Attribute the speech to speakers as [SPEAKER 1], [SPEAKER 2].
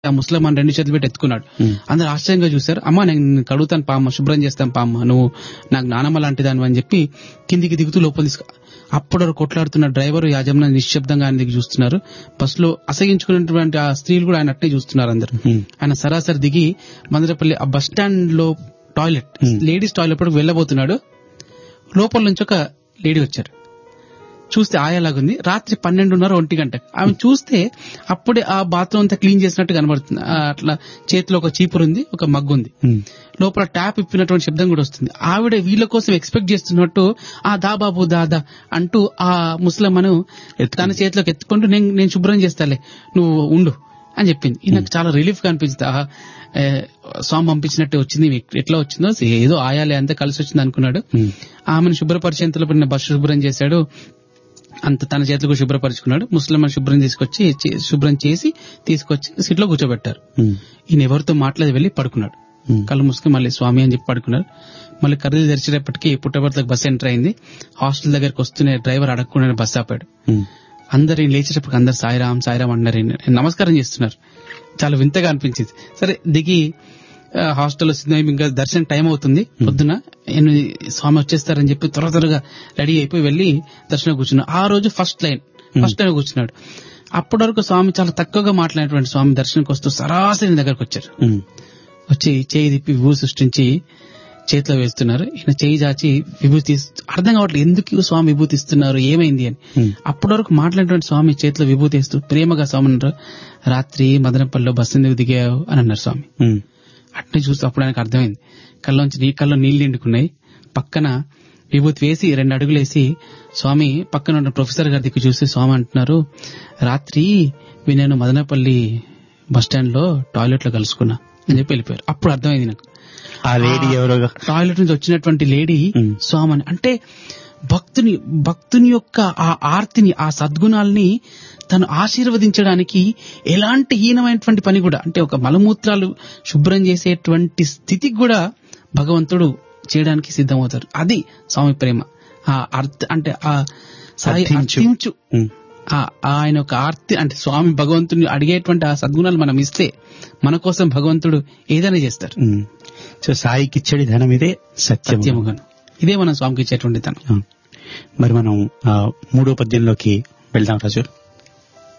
[SPEAKER 1] ఆ ముస్లిం అని రెండు చేతులు పెట్టి ఎత్తుకున్నాడు
[SPEAKER 2] Hmm.
[SPEAKER 1] అందరు ఆశ్చర్యంగా చూశారు అమ్మ నేను నిన్ను కడుగుతాను పామ్మ శుభ్రం చేస్తాను పామ్మ నువ్వు నాకు నానమ్మ లాంటిదాని అని చెప్పి కిందికి దిగుతూ లోపల తీసుకు అప్పుడు వరకు కొట్లాడుతున్న డ్రైవర్ యాజమాన్య నిశ్శబ్దంగా ఆయన దిగి చూస్తున్నారు బస్సులో అసగించుకున్నటువంటి ఆ స్త్రీలు కూడా ఆయన అట్నే చూస్తున్నారు అందరు
[SPEAKER 2] Hmm.
[SPEAKER 1] ఆయన సరాసరి దిగి మందరపల్లి ఆ బస్ స్టాండ్ లో టాయిలెట్
[SPEAKER 2] Hmm.
[SPEAKER 1] లేడీస్ టాయిలెట్ పడికి వెళ్ళబోతున్నాడు లోపల నుంచి ఒక లేడీ వచ్చారు చూస్తే ఆయాలాగుంది రాత్రి పన్నెండున్నర ఒంటి గంట ఆమె చూస్తే అప్పుడే ఆ బాత్రూమ్ అంతా క్లీన్ చేసినట్టు కనబడుతుంది ఆ అట్లా చేతిలో ఒక చీపురు ఉంది ఒక మగ్గు ఉంది
[SPEAKER 2] ఉమ్,
[SPEAKER 1] లోపల ట్యాప్ ఇప్పినటువంటి శబ్దం కూడా వస్తుంది ఆవిడ వీళ్ళ కోసం ఎక్స్పెక్ట్ చేస్తున్నట్టు ఆ దా బాబు దా దా అంటూ ఆ ముస్లమ్మను తన చేతిలోకి ఎత్తుకుంటూ నేను నేను శుభ్రం చేస్తాలే నువ్వు ఉండు అని చెప్పింది ఈయనకు చాలా రిలీఫ్ గా అనిపించింది ఆహా, ఏ, స్వామి పంపించినట్టు వచ్చింది ఎట్- ఎట్లా వచ్చిందో ఏదో ఆయాలే అంతా కలిసి వచ్చింది అనుకున్నాడు
[SPEAKER 2] ఉమ్,
[SPEAKER 1] ఆమెను శుభ్రపరిచేంతలో పడిన బస్సు శుభ్రం చేశాడు అంత తన చేతులకు శుభ్రపరుచుకున్నాడు ముస్లిం శుభ్రం తీసుకొచ్చి చే- శుభ్రం చేసి తీసుకొచ్చి సీట్లో కూర్చోబెట్టారు
[SPEAKER 2] ఉమ్,
[SPEAKER 1] ఈయన ఎవరితో మాట్లాడి వెళ్లి పడుకున్నాడు
[SPEAKER 2] ఉమ్,
[SPEAKER 1] కళ్ళు మూసుకుని మళ్ళీ స్వామి అని చెప్పి పడుకున్నారు మళ్ళీ కర్రీలు తెరిచేటప్పటికి పుట్టబర్తలకు బస్సు ఎంటర్ అయింది హాస్టల్ దగ్గరికి వస్తూనే డ్రైవర్ అడగకుండా బస్సు ఆపాడు
[SPEAKER 2] ఉమ్,
[SPEAKER 1] అందరు ఈయన లేచేటప్పటికి అందరు సాయిరాం సాయిరాం అన్నారు ఈయన. నమస్కారం చేస్తున్నారు చాలా వింతగా అనిపించింది సరే దిగి ఆ, హాస్టల్లో సిద్ధం ఇంకా దర్శనం టైం అవుతుంది పొద్దున ఎనిమిది స్వామి వచ్చేస్తారని చెప్పి త్వర త్వరగా రెడీ అయిపోయి వెళ్లి దర్శనం కూర్చున్నాడు ఆ రోజు ఫస్ట్ లైన్ ఫస్ట్ లైన్ కూర్చున్నాడు అప్పటి వరకు స్వామి చాలా తక్కువగా మాట్లాడినటువంటి స్వామి దర్శనంకి వస్తూ సరాసరి దగ్గరకు వచ్చారు
[SPEAKER 2] ఉమ్,
[SPEAKER 1] వచ్చి చేయి తిప్పి విభూతి సృష్టించి చేతిలో వేస్తున్నారు ఈయన చేయి చాచి విభూతి తీస్తూ అర్థం కావట్లేదు ఎందుకు స్వామి విభూతి ఇస్తున్నారు ఏమైంది అని
[SPEAKER 2] ఉమ్,
[SPEAKER 1] అప్పటి వరకు మాట్లాడినటువంటి స్వామి చేతిలో విభూతి వేస్తూ ప్రేమగా స్వామి అన్నారు రాత్రి మదనపల్లిలో బస్సు ఎందుకు దిగావు అని అన్నారు స్వామి
[SPEAKER 2] ఉమ్,
[SPEAKER 1] అట్నే చూస్తూ అప్పుడు ఆయనకు అర్థమైంది కళ్ళలోంచి నీ కళ్ళలో నీళ్లు నిండుకున్నాయి పక్కన విభూతి వేసి రెండు అడుగులు వేసి స్వామి పక్కన ఉన్న ప్రొఫెసర్ గారి దిక్కు చూసి స్వామి అంటున్నారు రాత్రి వీ నేను మదనపల్లి బస్ స్టాండ్ లో టాయిలెట్ లో కలుసుకున్నా అని చెప్పి వెళ్ళిపోయారు అప్పుడు అర్థమైంది నాకు
[SPEAKER 2] ఆ లేడీ ఎవరో
[SPEAKER 1] టాయిలెట్ నుంచి వచ్చినటువంటి లేడీ
[SPEAKER 2] మ్.
[SPEAKER 1] స్వామి అని అంటే భక్తుని భక్తుని యొక్క ఆ ఆర్తిని ఆ సద్గుణాల్ని తను ఆశీర్వదించడానికి ఎలాంటి హీనమైనటువంటి పని కూడా అంటే ఒక మలమూత్రాలు శుభ్రం చేసేటువంటి స్థితికి కూడా భగవంతుడు చేయడానికి సిద్ధమవుతారు అది స్వామి ప్రేమ ఆ అర్థ అంటే ఆ సాయి
[SPEAKER 2] అర్థించు.
[SPEAKER 1] అర్థించు
[SPEAKER 2] ఉమ్,
[SPEAKER 1] ఆ- ఆయన ఒక ఆర్తి అంటే స్వామి భగవంతుని అడిగేటువంటి ఆ సద్గుణాలు మనం ఇస్తే మన కోసం భగవంతుడు ఏదైనా చేస్తారు
[SPEAKER 2] ఉమ్. సో సాయికి ఇచ్చడి ధనం ఇదే సత్యము
[SPEAKER 1] సత్యముగాను ఇదే మనం స్వామికి ఇచ్చేటువంటి తనం
[SPEAKER 2] ఆ. మరి మనం ఆ, మూడో పద్యంలోకి వెళ్దాం రాజు